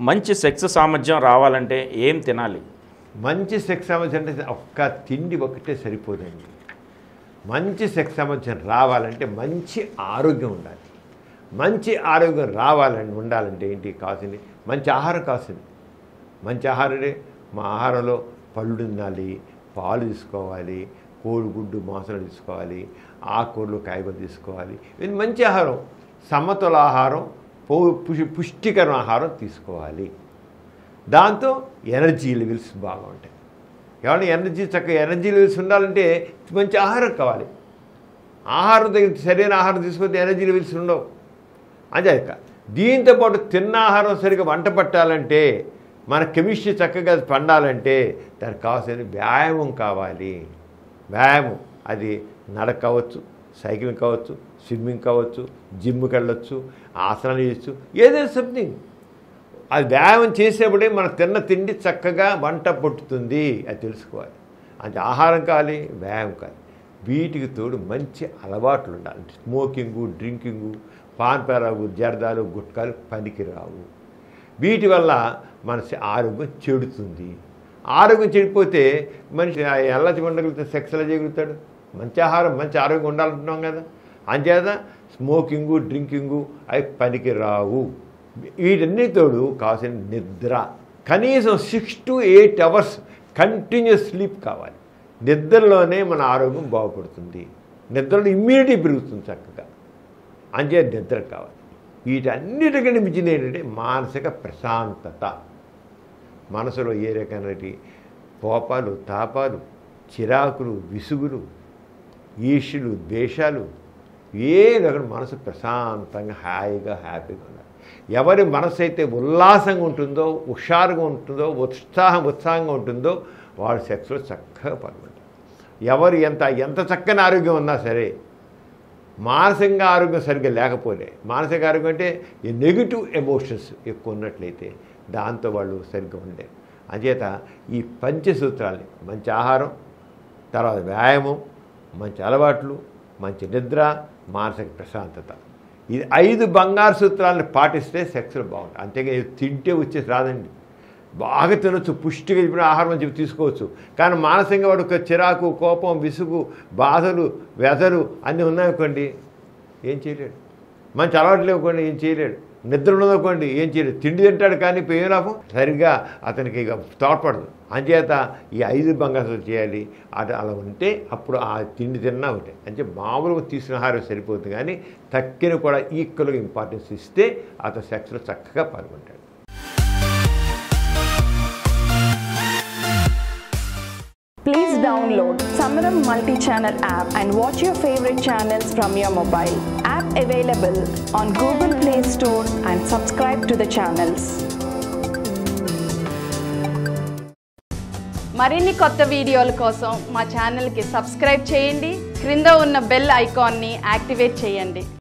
మంచి సెక్స్ సామర్థ్యం రావాలంటే ఏం తినాలి మంచి సెక్స్ సామర్థ్యం అంటే ఒక్క తిండి ఒకటే సరిపోదండి మంచి సెక్స్ సామర్థ్యం రావాలంటే మంచి ఆరోగ్యం ఉండాలి మంచి ఆరోగ్యం రావాలని ఉండాలంటే ఏంటి కావాల్సింది మంచి ఆహారం కావాల్సింది మంచి ఆహారమే మా ఆహారంలో పళ్ళు తినాలి పాలు తీసుకోవాలి కోడిగుడ్డు మాంసం తీసుకోవాలి ఆకుకూరలు కాయగూరలు తీసుకోవాలి ఇది మంచి ఆహారం సమతుల ఆహారం పౌ పుషి పుష్టికరమైన ఆహారం తీసుకోవాలి దాంతో ఎనర్జీ లెవెల్స్ బాగా ఉంటాయి ఏమన్నా ఎనర్జీ చక్కగా ఎనర్జీ లెవెల్స్ ఉండాలంటే మంచి ఆహారం కావాలి ఆహారం తగిన సరైన ఆహారం తీసుకుంటే ఎనర్జీ లెవెల్స్ ఉండవు అదే దీంతో పాటు తిన్న ఆహారం సరిగ్గా వంట పట్టాలంటే మన కెమిస్ట్రీ చక్కగా పండాలంటే దానికి కావాల్సిన వ్యాయామం కావాలి వ్యాయామం అది నడక కావచ్చు సైక్లింగ్ కావచ్చు స్విమ్మింగ్ కావచ్చు జిమ్కి వెళ్ళొచ్చు ఆసనాలు చేయొచ్చు ఏదైనా సంథింగ్ అది వ్యాయామం చేసేప్పుడే మన తిన్న తిండి చక్కగా వంట పుట్టుతుంది అది తెలుసుకోవాలి అది ఆహారం కావాలి వ్యాయామం కావాలి వీటికి తోడు మంచి అలవాట్లు ఉండాలి స్మోకింగు డ్రింకింగు పాన్పరాగు జర్దాలు గుట్కాలు పనికిరావు వీటి వల్ల మనసి ఆరోగ్యం చెడుతుంది ఆరోగ్యం చెడిపోతే మనిషి ఎలా ఉండగలుగుతాడు సెక్స్ ఎలా చేయగలుగుతాడు మంచి ఆహారం మంచి ఆరోగ్యం ఉండాలంటున్నాం కదా అంచేత స్మోకింగు డ్రింకింగు అవి పనికి రావు వీటన్నిటితోడు కావాల్సిన నిద్ర కనీసం six to eight hours continuous sleep కావాలి నిద్రలోనే మన ఆరోగ్యం బాగుపడుతుంది నిద్రలో ఇమ్యూనిటీ పెరుగుతుంది చక్కగా అంచే నిద్ర కావాలి వీటన్నిటికంటే మించింది ఏంటంటే మానసిక ప్రశాంతత మనసులో ఏ రకమైనటి కోపాలు తాపాలు చిరాకులు విసుగులు ఈర్ష్యులు ద్వేషాలు ఏ రకం మనసు ప్రశాంతంగా హాయిగా హ్యాపీగా ఉండాలి ఎవరి మనసు అయితే ఉల్లాసంగా ఉంటుందో హుషారుగా ఉంటుందో ఉత్సాహం ఉత్సాహంగా ఉంటుందో వాడు సెక్స్లో చక్కగా పాల్గొంటారు ఎవరు ఎంత ఎంత చక్కని ఆరోగ్యం ఉన్నా సరే మానసికంగా ఆరోగ్యం సరిగ్గా లేకపోతే మానసిక ఆరోగ్యం అంటే ఈ నెగిటివ్ ఎమోషన్స్ ఎక్కువ ఉన్నట్లయితే దాంతో వాళ్ళు సరిగ్గా ఉండలేరు అంచేత ఈ పంచసూత్రాల్ని మంచి ఆహారం తర్వాత వ్యాయామం మంచి అలవాట్లు మంచి నిద్ర మానసిక ప్రశాంతత ఇది ఐదు బంగారు సూత్రాలను పాటిస్తే సెక్స్లో బాగుంటుంది అంతేగా ఇది తింటే వచ్చేసి రాదండి బాగా తినొచ్చు పుష్టిగా చెప్పిన ఆహారం అని చెప్పి తీసుకోవచ్చు కానీ మానసికంగా వాడు ఒక చిరాకు కోపం విసుగు బాధలు వ్యధలు అన్నీ ఉన్నాయనుకోండి ఏం చేయలేడు మంచి అలవాట్లు లేవుకోండి ఏం చేయలేడు నిద్ర ఉన్నదనుకోండి ఏం చేయలేడు తిండి తింటాడు కానీ ఇప్పుడు ఏం లాభం సరిగ్గా అతనికి ఇక తోడ్పడదు అంచేత ఈ ఐదు బంగారు చేయాలి అది అలా ఉంటే అప్పుడు ఆ తిండి తిన్నా ఒకటే అంటే మామూలుగా తీసుకున్న ఆహారం సరిపోతుంది కానీ తక్కిన కూడా ఈక్వల్గా ఇంపార్టెన్స్ ఇస్తే అతను సెక్స్లో చక్కగా పాల్గొంటాడు Please download Samaram multi-channel app and watch your favorite channels from your mobile. App available on Google Play Store and subscribe to the channels. మరిన్ని కొత్త వీడియోల కోసం మా ఛానల్కి సబ్స్క్రైబ్ చేయండి క్రింద ఉన్న బెల్ ఐకాన్ని యాక్టివేట్ చేయండి